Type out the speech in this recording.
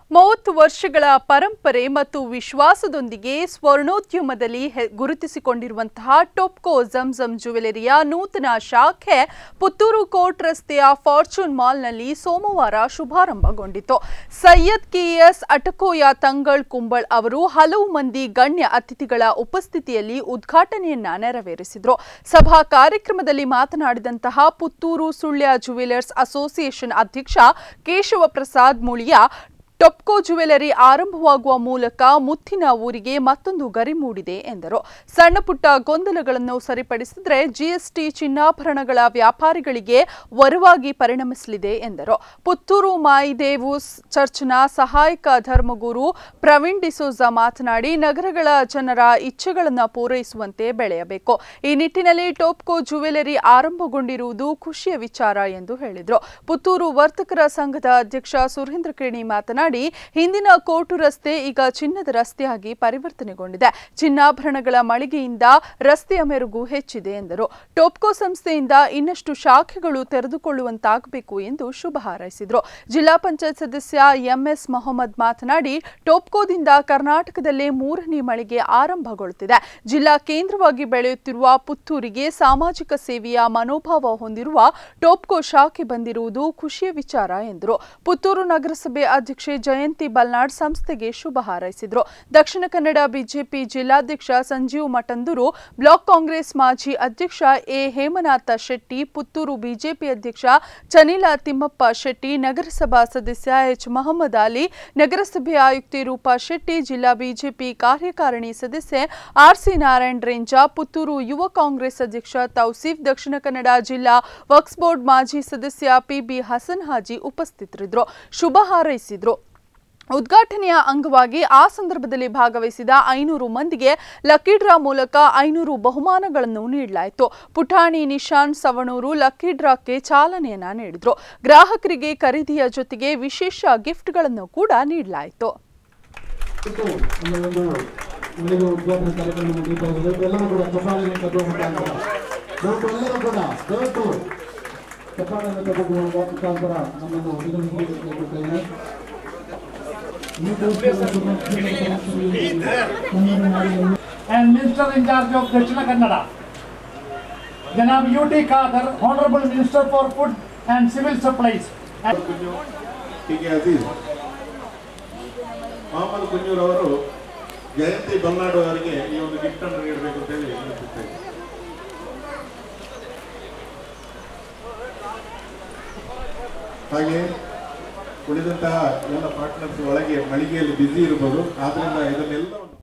ಮೂವತ್ತು ವರ್ಷಗಳ ಪರಂಪರೆ ಮತ್ತು ವಿಶ್ವಾಸದೊಂದಿಗೆ ಸ್ವರ್ಣೋದ್ಯಮದಲ್ಲಿ ಹೆ- ಗುರುತಿಸಿಕೊಂಡಿರುವಂತಹ ಟೊಪ್ಕೋ ಜಂಜಂ ಜುವೆಲರಿಯ ನೂತನ ಶಾಖೆ ಪುತ್ತೂರು ಕೋರ್ಟ್ ರಸ್ತೆಯ ಫಾರ್ಚೂನ್ ಮಾಲ್ನಲ್ಲಿ ಸೋಮವಾರ ಶುಭಾರಂಭಗೊಂಡಿತು ಸೈಯದ್ ಕೆಎಸ್ ಅಟಕೋಯ ತಂಗಳ್ ಕುಂಬಳ್ ಅವರು ಹಲವು ಮಂದಿ ಗಣ್ಯ ಅತಿಥಿಗಳ ಉಪಸ್ಥಿತಿಯಲ್ಲಿ ಉದ್ಘಾಟನೆಯನ್ನ ನೆರವೇರಿಸಿದರು ಸಭಾ ಕಾರ್ಯಕ್ರಮದಲ್ಲಿ ಮಾತನಾಡಿದಂತಹ ಪುತ್ತೂರು ಸುಳ್ಯ ಜುವೆಲರ್ಸ್ ಅಸೋಸಿಯೇಷನ್ ಅಧ್ಯಕ್ಷ ಕೇಶವ ಪ್ರಸಾದ್ ಮುಳಿಯ ಟೊಪ್ಕೋ ಜುವೆಲರಿ ಆರಂಭವಾಗುವ ಮೂಲಕ ಮುತ್ತಿನ ಊರಿಗೆ ಮತ್ತೊಂದು ಗರಿ ಮೂಡಿದೆ ಎಂದರು ಸಣ್ಣ ಪುಟ್ಟ ಗೊಂದಲಗಳನ್ನು ಸರಿಪಡಿಸಿದರೆ ಜಿಎಸ್ಟಿ ಚಿನ್ನಾಭರಣಗಳ ವ್ಯಾಪಾರಿಗಳಿಗೆ ವರವಾಗಿ ಪರಿಣಮಿಸಲಿದೆ ಎಂದರು ಪುತ್ತೂರು ಮಾಯಿದೇವು ಚರ್ಚ್ನ ಸಹಾಯಕ ಧರ್ಮಗುರು ಪ್ರವೀಣ್ ಡಿಸೋಜಾ ಮಾತನಾಡಿ ನಗರಗಳ ಜನರ ಇಚ್ಛೆಗಳನ್ನು ಪೂರೈಸುವಂತೆ ಬೆಳೆಯಬೇಕು ಈ ನಿಟ್ಟಿನಲ್ಲಿ ಟೋಪ್ಕೋ ಜುವೆಲರಿ ಆರಂಭಗೊಂಡಿರುವುದು ಖುಷಿಯ ವಿಚಾರ ಎಂದು ಹೇಳಿದರು ಪುತ್ತೂರು ವರ್ತಕರ ಸಂಘದ ಅಧ್ಯಕ್ಷ ಸುರೇಂದ್ರ ಕಿರಣಿ ಮಾತನಾಡಿ ಹಿಂದಿನ ಕೋಟು ರಸ್ತೆ ಈಗ ಚಿನ್ನದ ರಸ್ತೆಯಾಗಿ ಪರಿವರ್ತನೆಗೊಂಡಿದೆ ಚಿನ್ನಾಭರಣಗಳ ಮಳಿಗೆಯಿಂದ ರಸ್ತೆಯ ಮೆರುಗು ಹೆಚ್ಚಿದೆ ಎಂದರು ಟೋಪ್ಕೋ ಸಂಸ್ಥೆಯಿಂದ ಇನ್ನಷ್ಟು ಶಾಖೆಗಳು ತೆರೆದುಕೊಳ್ಳುವಂತಾಗಬೇಕು ಎಂದು ಶುಭ ಹಾರೈಸಿದರು ಜಿಲ್ಲಾ ಪಂಚಾಯತ್ ಸದಸ್ಯ ಎಂಎಸ್ ಮೊಹಮ್ಮದ್ ಮಾತನಾಡಿ ಟೋಪ್ಕೋದಿಂದ ಕರ್ನಾಟಕದಲ್ಲೇ ಮೂರನೇ ಮಳಿಗೆ ಆರಂಭಗೊಳ್ಳುತ್ತಿದೆ ಜಿಲ್ಲಾ ಕೇಂದ್ರವಾಗಿ ಬೆಳೆಯುತ್ತಿರುವ ಪುತ್ತೂರಿಗೆ ಸಾಮಾಜಿಕ ಸೇವೆಯ ಮನೋಭಾವ ಹೊಂದಿರುವ ಟೋಪ್ಕೋ ಶಾಖೆ ಬಂದಿರುವುದು ಖುಷಿಯ ವಿಚಾರ ಎಂದರು ಪುತ್ತೂರು ನಗರಸಭೆ ಅಧ್ಯಕ್ಷೆ ಜಯಂತಿ ಬಲ್ನಾಡ್ ಸಂಸ್ಥೆಗೆ ಶುಭ ಹಾರೈಸಿದರು ದಕ್ಷಿಣ ಕನ್ನಡ ಬಿಜೆಪಿ ಜಿಲ್ಲಾಧ್ಯಕ್ಷ ಸಂಜೀವ್ ಮಠಂದೂರು ಬ್ಲಾಕ್ ಕಾಂಗ್ರೆಸ್ ಮಾಜಿ ಅಧ್ಯಕ್ಷ ಎ ಹೇಮನಾಥ ಶೆಟ್ಟಿ ಪುತ್ತೂರು ಬಿಜೆಪಿ ಅಧ್ಯಕ್ಷ ಚನಿಲ ತಿಮ್ಮಪ್ಪ ಶೆಟ್ಟಿ ನಗರಸಭಾ ಸದಸ್ಯ ಎಚ್ ಮಹಮ್ಮದ್ ಅಲಿ ನಗರಸಭೆ ಆಯುಕ್ತೆ ರೂಪಾ ಶೆಟ್ಟಿ ಜಿಲ್ಲಾ ಬಿಜೆಪಿ ಕಾರ್ಯಕಾರಿಣಿ ಸದಸ್ಯೆ ಆರ್ಸಿ ನಾರಾಯಣ್ ರೇಂಜಾ ಪುತ್ತೂರು ಯುವ ಕಾಂಗ್ರೆಸ್ ಅಧ್ಯಕ್ಷ ತೌಸೀಫ್ ದಕ್ಷಿಣ ಕನ್ನಡ ಜಿಲ್ಲಾ ವಕ್ಸ್ ಬೋರ್ಡ್ ಮಾಜಿ ಸದಸ್ಯ ಪಿಬಿ ಹಸನ್ ಹಾಜಿ ಉಪಸ್ಥಿತರಿದ್ದರು ಶುಭ ಹಾರೈಸಿದ್ರು ಉದ್ಘಾಟನೆಯ ಅಂಗವಾಗಿ ಆ ಸಂದರ್ಭದಲ್ಲಿ ಭಾಗವಹಿಸಿದ ಐನೂರು ಮಂದಿಗೆ ಲಕ್ಕಿ ಡ್ರಾ ಮೂಲಕ ಐನೂರು ಬಹುಮಾನಗಳನ್ನು ನೀಡಲಾಯಿತು ಪುಟಾಣಿ ನಿಶಾನ್ ಸವಣೂರು ಲಕ್ಕಿ ಡ್ರಾಕ್ಕೆ ಚಾಲನೆಯನ್ನ ನೀಡಿದ್ರು ಗ್ರಾಹಕರಿಗೆ ಖರೀದಿಯ ಜೊತೆಗೆ ವಿಶೇಷ ಗಿಫ್ಟ್ಗಳನ್ನು ಕೂಡ ನೀಡಲಾಯಿತು ಇತ್ತು ನಮ್ಮ ಒಂದು ಮಳಿಗೆ ಉದ್ಘಾಟನಾ ಕಾರ್ಯಕ್ರಮ ಮುಗಿತಾ ಇದೆ ಎಲ್ಲರೂ ಕೂಡ ಚಪ್ಪಾಳೆಯನ್ನು ತರುವ ಮುಖಾಂತರ ದಯವಿಟ್ಟು ಎಲ್ಲರೂ ಕೂಡ ದಯವಿಟ್ಟು ಚಪ್ಪಾಳೆಯನ್ನು ತರುವ ಮುಖಾಂತರ ನಮ್ಮನ್ನು ಅಭಿನಂದಿಸಲಿಕ್ಕೆ ಕೇಳುತ್ತೇನೆ ಈ ದೇಶದ and Minister in charge of Dachina Kannada. Janab U.T. Khadar, Honorable Minister for Food and Civil Supplies. And ಕುಂಜು ಹೀಗೆ ಅಜೀಜ್ ಮೊಹಮ್ಮದ್ ಕುಂಜೂರ್ ಅವರು ಜಯಂತಿ ಬಲ್ನಾಡು ಅವರಿಗೆ ಈ ಒಂದು ಗಿಫ್ಟ್ ಅನ್ನು ನೀಡಬೇಕು ಅಂತ ಹೇಳಿ ವಿನಂತಿಸ್ತೇನೆ ಹಾಗೆ ಉಳಿದಂತಹ ಎಲ್ಲ ಪಾರ್ಟ್ನರ್ಸ್ ಒಳಗೆ ಮಳಿಗೆಯಲ್ಲಿ ಬ್ಯುಸಿ ಇರ್ಬೋದು ಆದ್ರಿಂದ ಇದನ್ನೆಲ್ಲ